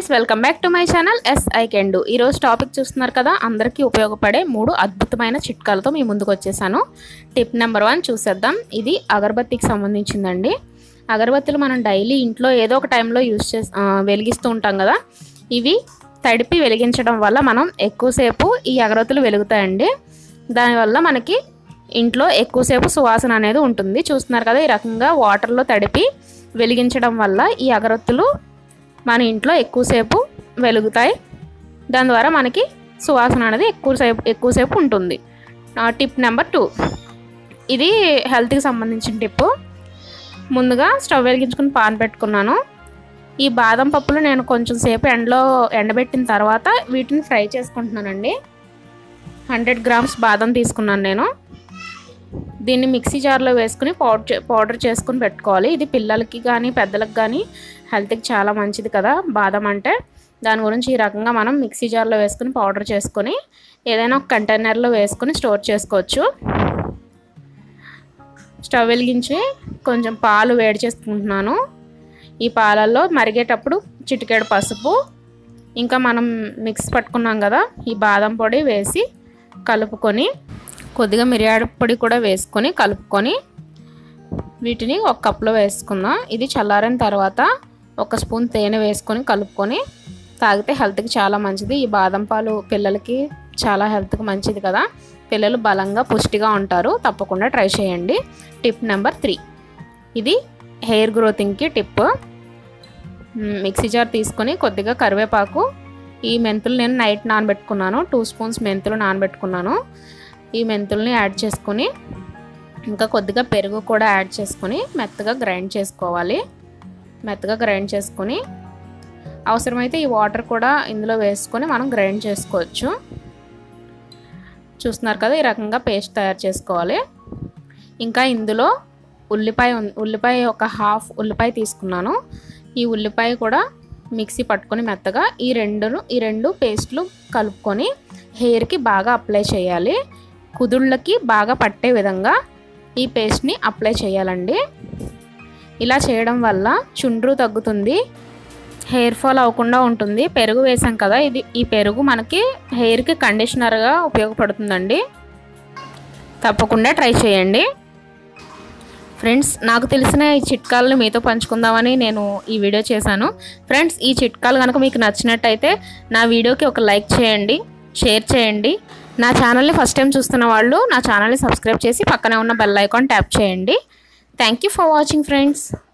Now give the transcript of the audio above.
welcome back to my channel yes I can do ఈరోజు topic చూస్తున్నారు కదా అందరికీ ఉపయోగపడే మూడు అద్భుతమైన చిట్కాలతో మీ ముందుకు వచ్చేసాను టిప్ నెంబర్ వన్ చూసేద్దాం ఇది అగరబత్తికి సంబంధించిందండి అగరబత్తులు మనం డైలీ ఇంట్లో ఏదో ఒక టైంలో యూస్ చేసి ఆ, వెలిగిస్తూ ఉంటాం కదా ఇవి తడిపి వెలిగించడం వల్ల మనం ఎక్కువసేపు ఈ అగరబత్తులు వెలుగుతాయండి దానివల్ల మనకి ఇంట్లో ఎక్కువసేపు సువాసన అనేది ఉంటుంది చూస్తున్నారు కదా ఈ రకంగా వాటర్లో తడిపి వెలిగించడం వల్ల ఈ అగరొత్తులు మన ఇంట్లో ఎక్కువసేపు వెలుగుతాయి దాని ద్వారా మనకి సువాసన అనేది ఎక్కువసేపు ఎక్కువసేపు ఉంటుంది టిప్ నెంబర్ టూ ఇది హెల్త్కి సంబంధించిన టిప్ ముందుగా స్టవ్ వెలిగించుకుని పాన్ పెట్టుకున్నాను ఈ బాదం పప్పులు నేను కొంచెం సేపు ఎండలో ఎండబెట్టిన తర్వాత వీటిని ఫ్రై చేసుకుంటున్నానండి హండ్రెడ్ గ్రామ్స్ బాదం తీసుకున్నాను నేను దీన్ని మిక్సీ జార్లో వేసుకుని పౌడర్ పౌడర్ చేసుకుని పెట్టుకోవాలి ఇది పిల్లలకి కానీ పెద్దలకు కానీ హెల్త్కి చాలా మంచిది కదా బాదం అంటే దాని గురించి ఈ రకంగా మనం మిక్సీ జార్లో వేసుకుని పౌడర్ చేసుకొని ఏదైనా ఒక కంటైనర్లో వేసుకుని స్టోర్ చేసుకోవచ్చు స్టవ్ వెలిగించి కొంచెం పాలు వేడి చేసుకుంటున్నాను ఈ పాలల్లో మరిగేటప్పుడు చిటికెడు పసుపు ఇంకా మనం మిక్స్ పట్టుకున్నాం కదా ఈ బాదం పొడి వేసి కలుపుకొని కొద్దిగా మిరియాడ పొడి కూడా వేసుకొని కలుపుకొని వీటిని ఒక కప్లో వేసుకుందాం ఇది చల్లారిన తర్వాత ఒక స్పూన్ తేనె వేసుకొని కలుపుకొని తాగితే హెల్త్కి చాలా మంచిది ఈ బాదం పాలు పిల్లలకి చాలా హెల్త్కి మంచిది కదా పిల్లలు బలంగా పుష్టిగా ఉంటారు తప్పకుండా ట్రై చేయండి టిప్ నెంబర్ త్రీ ఇది హెయిర్ గ్రోతింగ్కి టిప్ మిక్సీ జార్ తీసుకొని కొద్దిగా కరివేపాకు ఈ మెంతులు నేను నైట్ నానబెట్టుకున్నాను టూ స్పూన్స్ మెంతులు నానబెట్టుకున్నాను ఈ మెంతుల్ని యాడ్ చేసుకొని ఇంకా కొద్దిగా పెరుగు కూడా యాడ్ చేసుకొని మెత్తగా గ్రైండ్ చేసుకోవాలి మెత్తగా గ్రైండ్ చేసుకొని అవసరమైతే ఈ వాటర్ కూడా ఇందులో వేసుకొని మనం గ్రైండ్ చేసుకోవచ్చు చూస్తున్నారు కదా ఈ రకంగా పేస్ట్ తయారు చేసుకోవాలి ఇంకా ఇందులో ఉల్లిపాయ ఉల్లిపాయ ఒక హాఫ్ ఉల్లిపాయ తీసుకున్నాను ఈ ఉల్లిపాయ కూడా మిక్సీ పట్టుకొని మెత్తగా ఈ రెండును ఈ రెండు పేస్ట్లు కలుపుకొని హెయిర్కి బాగా అప్లై చేయాలి కుదుళ్ళకి బాగా పట్టే విధంగా ఈ పేస్ట్ని అప్లై చేయాలండి ఇలా చేయడం వల్ల చుండ్రు తగ్గుతుంది హెయిర్ ఫాల్ అవ్వకుండా ఉంటుంది పెరుగు వేసాం కదా ఇది ఈ పెరుగు మనకి హెయిర్కి కండిషనర్గా ఉపయోగపడుతుందండి తప్పకుండా ట్రై చేయండి ఫ్రెండ్స్ నాకు తెలిసిన ఈ చిట్కాలను మీతో పంచుకుందామని నేను ఈ వీడియో చేశాను ఫ్రెండ్స్ ఈ చిట్కాలు కనుక మీకు నచ్చినట్టయితే నా వీడియోకి ఒక లైక్ చేయండి షేర్ చేయండి నా ఛానల్ని ఫస్ట్ టైం చూస్తున్న వాళ్ళు నా ఛానల్ని సబ్స్క్రైబ్ చేసి పక్కనే ఉన్న బెల్ ఐకాన్ ట్యాప్ చేయండి thank you for watching friends